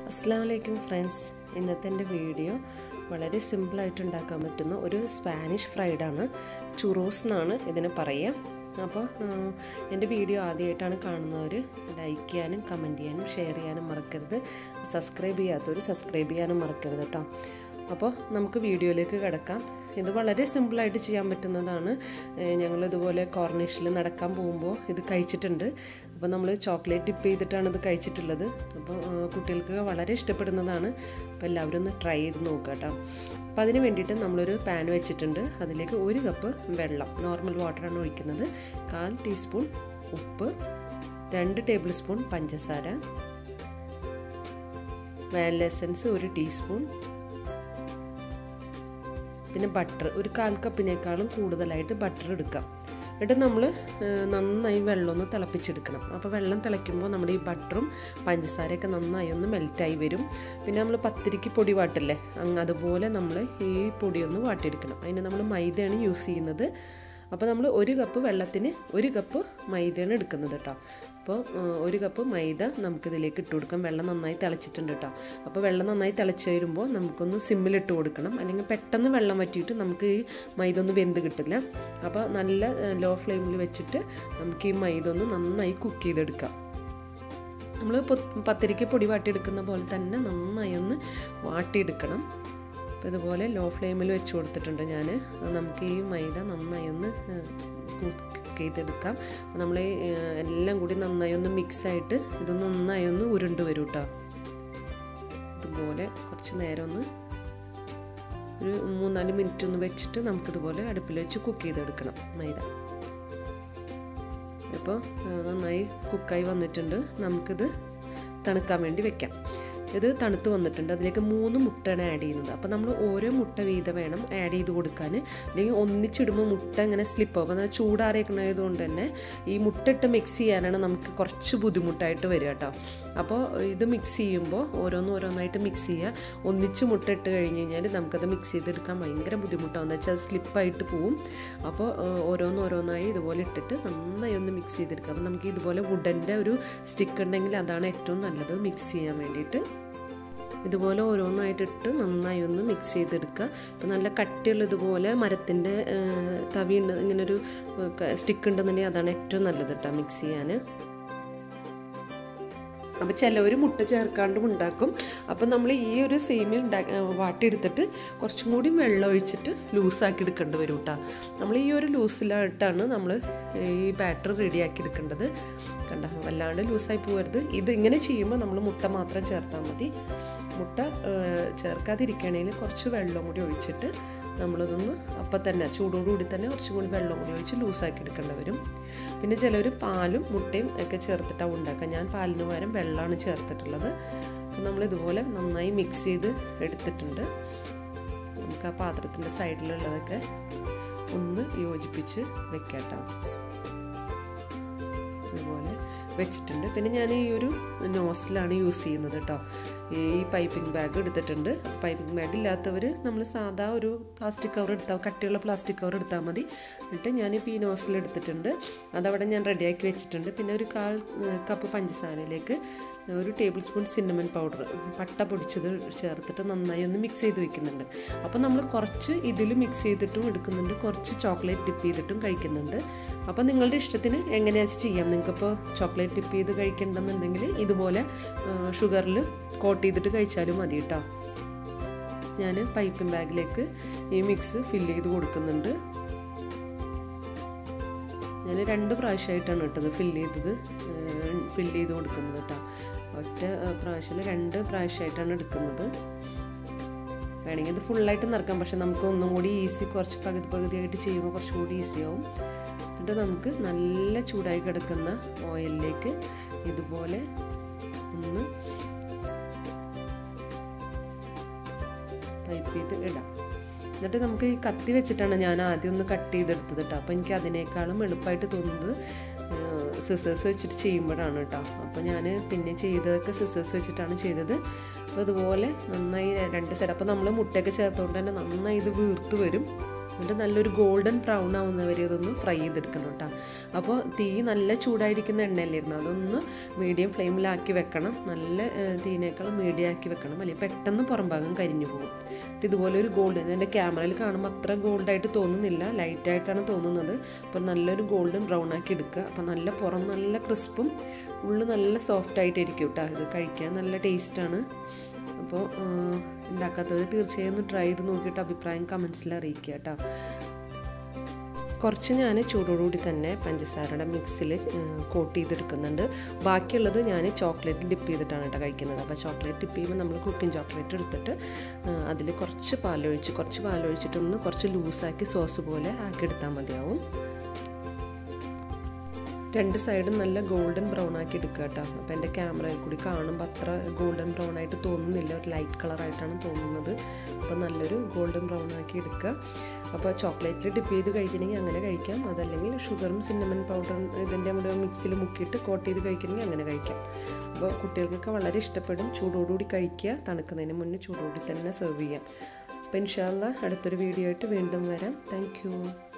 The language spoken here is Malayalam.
അസ്സാം വലൈക്കും ഫ്രണ്ട്സ് ഇന്നത്തെ എൻ്റെ വീഡിയോ വളരെ സിമ്പിളായിട്ട് ഉണ്ടാക്കാൻ പറ്റുന്ന ഒരു സ്പാനിഷ് ഫ്രൈഡാണ് ചുറോസ് എന്നാണ് ഇതിന് പറയുക അപ്പോൾ എൻ്റെ വീഡിയോ ആദ്യമായിട്ടാണ് കാണുന്നവർ ലൈക്ക് ചെയ്യാനും കമൻറ്റ് ചെയ്യാനും ഷെയർ ചെയ്യാനും മറക്കരുത് സബ്സ്ക്രൈബ് ചെയ്യാത്തവർ സബ്സ്ക്രൈബ് ചെയ്യാനും മറക്കരുത് കേട്ടോ അപ്പോൾ നമുക്ക് വീഡിയോയിലേക്ക് കിടക്കാം ഇത് വളരെ സിമ്പിളായിട്ട് ചെയ്യാൻ പറ്റുന്നതാണ് ഞങ്ങളിതുപോലെ കോർണിഷിൽ നടക്കാൻ പോകുമ്പോൾ ഇത് കഴിച്ചിട്ടുണ്ട് അപ്പോൾ നമ്മൾ ചോക്ലേറ്റ് ടിപ്പ് ചെയ്തിട്ടാണ് ഇത് കഴിച്ചിട്ടുള്ളത് അപ്പോൾ കുട്ടികൾക്ക് വളരെ ഇഷ്ടപ്പെടുന്നതാണ് അപ്പോൾ എല്ലാവരും ഒന്ന് ട്രൈ ചെയ്ത് നോക്കുക കേട്ടോ അപ്പോൾ അതിന് വേണ്ടിയിട്ട് നമ്മളൊരു പാൻ വെച്ചിട്ടുണ്ട് അതിലേക്ക് ഒരു കപ്പ് വെള്ളം നോർമൽ വാട്ടറാണ് ഒഴിക്കുന്നത് കാൽ ടീസ്പൂൺ ഉപ്പ് രണ്ട് ടേബിൾ സ്പൂൺ പഞ്ചസാര വാനില എസൻസ് ഒരു ടീസ്പൂൺ പിന്നെ ബട്ടർ ഒരു കാൽ കപ്പിനേക്കാളും കൂടുതലായിട്ട് ബട്ടർ എടുക്കാം എന്നിട്ട് നമ്മൾ നന്നായി വെള്ളം ഒന്ന് തിളപ്പിച്ചെടുക്കണം അപ്പോൾ വെള്ളം തിളയ്ക്കുമ്പോൾ നമ്മുടെ ഈ ബട്ടറും പഞ്ചസാരയൊക്കെ നന്നായി ഒന്ന് മെൽറ്റായി വരും പിന്നെ നമ്മൾ പത്തിരിക്ക് പൊടി വാട്ടില്ലേ അങ്ങ് അതുപോലെ നമ്മൾ ഈ പൊടിയൊന്ന് വാട്ടിയെടുക്കണം അതിന് നമ്മൾ മൈദയാണ് യൂസ് ചെയ്യുന്നത് അപ്പോൾ നമ്മൾ ഒരു കപ്പ് വെള്ളത്തിന് ഒരു കപ്പ് മൈദയാണ് എടുക്കുന്നത് കേട്ടോ അപ്പോൾ ഒരു കപ്പ് മൈദ നമുക്കിതിലേക്ക് ഇട്ട് കൊടുക്കാം വെള്ളം നന്നായി തിളച്ചിട്ടുണ്ട് കേട്ടോ അപ്പോൾ വെള്ളം നന്നായി തിളച്ച് വരുമ്പോൾ നമുക്കൊന്ന് സിമ്മിലിട്ട് കൊടുക്കണം അല്ലെങ്കിൽ പെട്ടെന്ന് വെള്ളം വറ്റിയിട്ട് നമുക്ക് ഈ മൈദ ഒന്ന് വെന്ത് കിട്ടില്ല അപ്പോൾ നല്ല ലോ ഫ്ലെയിമിൽ വെച്ചിട്ട് നമുക്ക് ഈ മൈദ ഒന്ന് നന്നായി കുക്ക് ചെയ്തെടുക്കാം നമ്മൾ പത്തിരിക്ക് പൊടി വാട്ടിയെടുക്കുന്ന പോലെ തന്നെ നന്നായി ഒന്ന് വാട്ടിയെടുക്കണം അപ്പോൾ ഇതുപോലെ ലോ ഫ്ലെയിമിൽ വെച്ച് കൊടുത്തിട്ടുണ്ട് ഞാൻ നമുക്ക് ഈ മൈദ നന്നായി ഒന്ന് കുക്ക് ചെയ്തെടുക്കാം അപ്പോൾ നമ്മൾ എല്ലാം കൂടി നന്നായി ഒന്ന് മിക്സായിട്ട് ഇത് നന്നായി ഒന്ന് ഉരുണ്ട് വരും കേട്ടോ ഇതുപോലെ കുറച്ച് നേരം ഒന്ന് ഒരു മൂന്നാല് മിനിറ്റ് ഒന്ന് വെച്ചിട്ട് നമുക്കിതുപോലെ അടുപ്പിൽ വെച്ച് കുക്ക് ചെയ്തെടുക്കണം മൈദ ഇപ്പോൾ നന്നായി കുക്കായി വന്നിട്ടുണ്ട് നമുക്കിത് തണുക്കാൻ വേണ്ടി വെക്കാം ഇത് തണുത്ത് വന്നിട്ടുണ്ട് അതിലേക്ക് മൂന്ന് മുട്ടയാണ് ആഡ് ചെയ്യുന്നത് അപ്പോൾ നമ്മൾ ഓരോ മുട്ട വീതം വേണം ആഡ് ചെയ്ത് കൊടുക്കാൻ അല്ലെങ്കിൽ ഒന്നിച്ചിടുമ്പോൾ മുട്ട ഇങ്ങനെ സ്ലിപ്പ് ആവും എന്നാൽ ചൂടാറിയേക്കണത് കൊണ്ട് തന്നെ ഈ മുട്ട ഇട്ട് മിക്സ് ചെയ്യാനാണ് നമുക്ക് കുറച്ച് ബുദ്ധിമുട്ടായിട്ട് വരിക കേട്ടോ അപ്പോൾ ഇത് മിക്സ് ചെയ്യുമ്പോൾ ഓരോന്ന് ഓരോന്നായിട്ട് മിക്സ് ചെയ്യുക ഒന്നിച്ച് മുട്ട ഇട്ട് കഴിഞ്ഞ് കഴിഞ്ഞാൽ നമുക്കത് മിക്സ് ചെയ്തെടുക്കാൻ ഭയങ്കര ബുദ്ധിമുട്ടാവും എന്ന് വെച്ചാൽ സ്ലിപ്പായിട്ട് പോവും അപ്പോൾ ഓരോന്ന് ഓരോന്നായി ഇതുപോലെ ഇട്ടിട്ട് നന്നായി ഒന്ന് മിക്സ് ചെയ്തെടുക്കുക അപ്പോൾ നമുക്ക് ഇതുപോലെ വുഡൻ്റെ ഒരു സ്റ്റിക്ക് ഉണ്ടെങ്കിൽ അതാണ് ഏറ്റവും നല്ലത് മിക്സ് ചെയ്യാൻ വേണ്ടിയിട്ട് ഇതുപോലെ ഓരോന്നായിട്ടിട്ട് നന്നായി ഒന്ന് മിക്സ് ചെയ്തെടുക്കുക ഇപ്പോൾ നല്ല കട്ടിയുള്ള ഇതുപോലെ മരത്തിൻ്റെ തവി ഉണ്ട് ഇങ്ങനൊരു സ്റ്റിക്ക് ഉണ്ടെന്നുണ്ടെങ്കിൽ അതാണ് ഏറ്റവും നല്ലത് കേട്ടോ മിക്സ് ചെയ്യാൻ അപ്പോൾ ചിലവർ മുട്ട ചേർക്കാണ്ടും ഉണ്ടാക്കും അപ്പോൾ നമ്മൾ ഈ ഒരു സേമിൽ വാട്ടിയെടുത്തിട്ട് കുറച്ചും കൂടി വെള്ളം ഒഴിച്ചിട്ട് ലൂസാക്കി എടുക്കേണ്ടി വരും കേട്ടോ നമ്മൾ ഈ ഒരു ലൂസിലായിട്ടാണ് നമ്മൾ ഈ ബാറ്റർ റെഡിയാക്കി എടുക്കേണ്ടത് കണ്ട വല്ലാണ്ട് ലൂസായി പോകരുത് ഇത് ഇങ്ങനെ ചെയ്യുമ്പോൾ നമ്മൾ മുട്ട മാത്രം ചേർത്താൽ മതി മുട്ട ചേർക്കാതിരിക്കണമെങ്കിൽ കുറച്ച് വെള്ളം കൂടി ഒഴിച്ചിട്ട് നമ്മളിതൊന്ന് അപ്പം തന്നെ ചൂടോടുകൂടി തന്നെ കുറച്ചും കൂടി വെള്ളം കൂടി ഒഴിച്ച് ലൂസാക്കി എടുക്കേണ്ടി വരും പിന്നെ ചിലർ പാലും മുട്ടയും ഒക്കെ ചേർത്തിട്ടാണ് ഉണ്ടാക്കുക ഞാൻ പാലിന് പകരം വെള്ളമാണ് ചേർത്തിട്ടുള്ളത് അപ്പം നമ്മളിതുപോലെ നന്നായി മിക്സ് ചെയ്ത് എടുത്തിട്ടുണ്ട് നമുക്ക് ആ പാത്രത്തിൻ്റെ സൈഡിലുള്ളതൊക്കെ ഒന്ന് യോജിപ്പിച്ച് വെക്കാട്ടോ ഇതുപോലെ വെച്ചിട്ടുണ്ട് പിന്നെ ഞാൻ ഈ ഒരു നോസിലാണ് യൂസ് ചെയ്യുന്നത് കേട്ടോ ഈ പൈപ്പിംഗ് ബാഗ് എടുത്തിട്ടുണ്ട് പൈപ്പിംഗ് ബാഗ് ഇല്ലാത്തവർ നമ്മൾ സാധാ ഒരു പ്ലാസ്റ്റിക് കവർ എടുത്താൽ കട്ടിയുള്ള പ്ലാസ്റ്റിക് കവർ എടുത്താൽ മതി എന്നിട്ട് ഞാനിപ്പോൾ ഈ നോസിൽ എടുത്തിട്ടുണ്ട് അതവിടെ ഞാൻ റെഡിയാക്കി വെച്ചിട്ടുണ്ട് പിന്നെ ഒരു കാൽ കപ്പ് പഞ്ചസാരയിലേക്ക് ഒരു ടേബിൾ സ്പൂൺ സിന്നമൻ പൗഡർ പട്ട പൊടിച്ചത് ചേർത്തിട്ട് നന്നായി ഒന്ന് മിക്സ് ചെയ്ത് വെക്കുന്നുണ്ട് അപ്പോൾ നമ്മൾ കുറച്ച് ഇതിൽ മിക്സ് ചെയ്തിട്ടും എടുക്കുന്നുണ്ട് കുറച്ച് ചോക്ലേറ്റ് ഡിപ്പ് ചെയ്തിട്ടും കഴിക്കുന്നുണ്ട് അപ്പോൾ നിങ്ങളുടെ ഇഷ്ടത്തിന് എങ്ങനെയാണെന്ന് ചെയ്യാം നിങ്ങൾക്കിപ്പോൾ ചോക്ലേറ്റ് ഡിപ്പ് ചെയ്ത് കഴിക്കണമെന്നുണ്ടെങ്കിൽ ഇതുപോലെ ഷുഗറിൽ കോട്ട് ചെയ്തിട്ട് കഴിച്ചാലും മതി കേട്ടോ ഞാൻ പൈപ്പിംഗ് ബാഗിലേക്ക് ഈ മിക്സ് ഫില്ല് ചെയ്ത് കൊടുക്കുന്നുണ്ട് ഞാൻ രണ്ട് പ്രാവശ്യമായിട്ടാണ് ഇട്ടത് ഫില്ല് ചെയ്തത് ഫില്ല് ചെയ്ത് കൊടുക്കുന്നത് കേട്ടോ ഒറ്റ പ്രാവശ്യം രണ്ട് പ്രാവശ്യമായിട്ടാണ് എടുക്കുന്നത് വേണമെങ്കിൽ ഇത് ഫുള്ളായിട്ട് നിറക്കാം പക്ഷെ നമുക്ക് ഒന്നും കൂടി ഈസി കുറച്ച് പകുതി പകുതിയായിട്ട് ചെയ്യുമ്പോൾ കുറച്ചും കൂടി ഈസി ആവും എന്നിട്ട് നമുക്ക് നല്ല ചൂടായി കിടക്കുന്ന ഓയിലിലേക്ക് ഇതുപോലെ ഒന്ന് പൈപ്പ് ചെയ്ത് ഇടാം എന്നിട്ട് നമുക്ക് ഈ കത്തി വെച്ചിട്ടാണ് ഞാൻ ആദ്യം ഒന്ന് കട്ട് ചെയ്തെടുത്തത് കേട്ടോ അപ്പോൾ എനിക്ക് അതിനേക്കാളും എളുപ്പമായിട്ട് തോന്നുന്നത് സിസേഴ്സ് വെച്ചിട്ട് ചെയ്യുമ്പോഴാണ് കേട്ടോ അപ്പോൾ ഞാൻ പിന്നെ ചെയ്തതൊക്കെ സിസേഴ്സ് വെച്ചിട്ടാണ് ചെയ്തത് അപ്പോൾ ഇതുപോലെ നന്നായി രണ്ട് സൈഡ് അപ്പോൾ നമ്മൾ മുട്ടയൊക്കെ ചേർത്തുകൊണ്ട് തന്നെ നന്നായി ഇത് വീർത്ത് വരും എന്നിട്ട് നല്ലൊരു ഗോൾഡൻ ബ്രൗൺ ആവുന്നവരെ ഇതൊന്ന് ഫ്രൈ ചെയ്തെടുക്കണം കേട്ടോ അപ്പോൾ തീ നല്ല ചൂടായിരിക്കുന്ന എണ്ണയല്ലായിരുന്നു അതൊന്ന് മീഡിയം ഫ്ലെയിമിലാക്കി വെക്കണം നല്ല തീനേക്കാൾ മീഡിയം ആക്കി വെക്കണം അല്ലെങ്കിൽ പെട്ടെന്ന് പുറം ഭാഗം കരിഞ്ഞു പോകും ഇതുപോലെ ഒരു ഗോൾഡൻ എൻ്റെ ക്യാമറയിൽ കാണുമ്പോൾ അത്ര ഗോൾഡായിട്ട് തോന്നുന്നില്ല ലൈറ്റായിട്ടാണ് തോന്നുന്നത് അപ്പോൾ നല്ലൊരു ഗോൾഡൻ ബ്രൗൺ ആക്കി എടുക്കുക അപ്പോൾ നല്ല പുറം നല്ല ക്രിസ്പും ഉള്ളു നല്ല സോഫ്റ്റ് ആയിട്ടിരിക്കും കേട്ടോ ഇത് കഴിക്കാൻ നല്ല ടേസ്റ്റാണ് അപ്പോൾ ഉണ്ടാക്കാത്തവർ തീർച്ചയായും ഒന്ന് ട്രൈ ചെയ്ത് നോക്കിയിട്ട് അഭിപ്രായം കമൻസിൽ അറിയിക്കുക കേട്ടോ കുറച്ച് ഞാൻ ചൂടോടുകൂടി തന്നെ പഞ്ചസാരയുടെ മിക്സിൽ കോട്ട് ചെയ്തെടുക്കുന്നുണ്ട് ബാക്കിയുള്ളത് ഞാൻ ചോക്ലേറ്റ് ഡിപ്പ് ചെയ്തിട്ടാണ് കേട്ടോ കഴിക്കുന്നത് അപ്പോൾ ചോക്ലേറ്റ് ഡിപ്പ് ചെയ്യുമ്പോൾ നമ്മൾ കുക്കിംഗ് ചോക്ലേറ്റ് എടുത്തിട്ട് അതിൽ കുറച്ച് പാലൊഴിച്ച് കുറച്ച് പാലൊഴിച്ചിട്ടൊന്ന് കുറച്ച് ലൂസാക്കി സോസ് പോലെ ആക്കി എടുത്താൽ മതിയാവും രണ്ട് സൈഡും നല്ല ഗോൾഡൻ ബ്രൗൺ ആക്കി എടുക്കുക കേട്ടോ അപ്പോൾ എൻ്റെ ക്യാമറയിൽ കൂടി കാണുമ്പോൾ അത്ര ഗോൾഡൻ ബ്രൗൺ ആയിട്ട് തോന്നുന്നില്ല ഒരു ലൈറ്റ് കളറായിട്ടാണ് തോന്നുന്നത് അപ്പോൾ നല്ലൊരു ഗോൾഡൻ ബ്രൗൺ ആക്കി എടുക്കുക അപ്പോൾ ചോക്ലേറ്റിൽ ഡിപ്പ് ചെയ്ത് കഴിക്കണമെങ്കിൽ അങ്ങനെ കഴിക്കാം അതല്ലെങ്കിൽ ഷുഗറും സിന്നമൺ പൗഡറും ഇതിൻ്റെ കൂടെ മിക്സിയിൽ മുക്കിയിട്ട് കോട്ട് ചെയ്ത് കഴിക്കണമെങ്കിൽ അങ്ങനെ കഴിക്കാം അപ്പോൾ കുട്ടികൾക്കൊക്കെ വളരെ ഇഷ്ടപ്പെടും ചൂടോടുകൂടി കഴിക്കുക തണുക്കുന്നതിന് മുന്നേ ചൂടോടുകൂടി തന്നെ സെർവ് ചെയ്യാം അപ്പോൾ ഇൻഷാല്ല അടുത്തൊരു വീഡിയോ ആയിട്ട് വീണ്ടും വരാം താങ്ക്